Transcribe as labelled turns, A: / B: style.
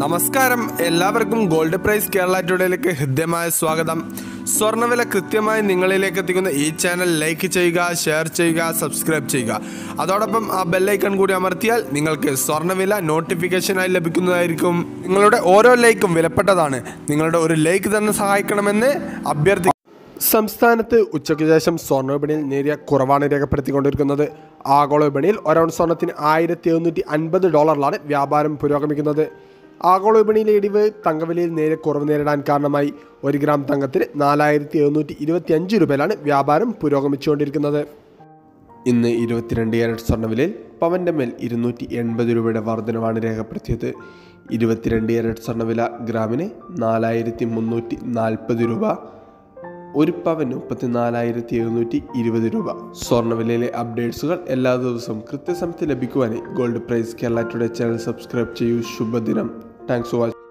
A: നമസ്കാരം എല്ലാവർക്കും gold price Kerala ടുഡേയിലേക്ക് ഹൃദ്യമായ സ്വാഗതം സ്വർണ്ണവില കൃത്യമായി നിങ്ങളിലേക്ക് എത്തിക്കുന്ന ഈ ചാനൽ ലൈക്ക് ചെയ്യുക ഷെയർ ചെയ്യുക സബ്സ്ക്രൈബ് ചെയ്യുക അതോടൊപ്പം ആ ബെല്ലൈക്കൺ കൂടി അമർത്തിയാൽ നിങ്ങൾക്ക് സ്വർണ്ണവില നോട്ടിഫിക്കേഷനായി ലഭിക്കുന്നതായിരിക്കും നിങ്ങളുടെ ഓരോ ലൈക്കും വിലപ്പെട്ടതാണ് നിങ്ങളുടെ ഒരു ലൈക്ക് തന്നെ സഹായിക്കണമെന്ന് അഭ്യർത്ഥി സംസ്ഥാനത്ത് ഉച്ചയ്ക്ക് ശേഷം സ്വർണ്ണ വിപണിയിൽ നേരിയ കുറവാണ് രേഖപ്പെടുത്തിക്കൊണ്ടിരിക്കുന്നത് ആഗോള വിപണിയിൽ ഒരൗണ്ട് സ്വർണ്ണത്തിന് ആയിരത്തി എഴുന്നൂറ്റി അൻപത് ഡോളറിലാണ് വ്യാപാരം പുരോഗമിക്കുന്നത് ആഗോള വിപണിയിലെ ഇടിവ് തങ്കവിലയിൽ നേരെ കുറവ് നേരിടാൻ കാരണമായി ഒരു ഗ്രാം തങ്കത്തിന് നാലായിരത്തി എഴുന്നൂറ്റി ഇരുപത്തി അഞ്ച് രൂപയിലാണ് വ്യാപാരം പുരോഗമിച്ചുകൊണ്ടിരിക്കുന്നത് ഇന്ന് ഇരുപത്തിരണ്ട് ക്യാരറ്റ് സ്വർണ്ണവിലയിൽ പവൻ്റെ മേൽ ഇരുന്നൂറ്റി എൺപത് രൂപയുടെ വർധനവാണ് രേഖപ്പെടുത്തിയത് ഇരുപത്തിരണ്ട് ക്യാരറ്റ് സ്വർണ്ണവില ഗ്രാമിന് നാലായിരത്തി മുന്നൂറ്റി നാൽപ്പത് രൂപ ഒരു പവൻ മുപ്പത്തിനാലായിരത്തി എഴുന്നൂറ്റി ഇരുപത് രൂപ സ്വർണ്ണവിലയിലെ അപ്ഡേറ്റ്സുകൾ എല്ലാ ദിവസവും കൃത്യസമയത്ത് ലഭിക്കുവാനായി gold price Kerala today channel subscribe ചെയ്യൂ ശുഭദിനം താങ്ക്സ് ഫോർ വാച്ചിങ്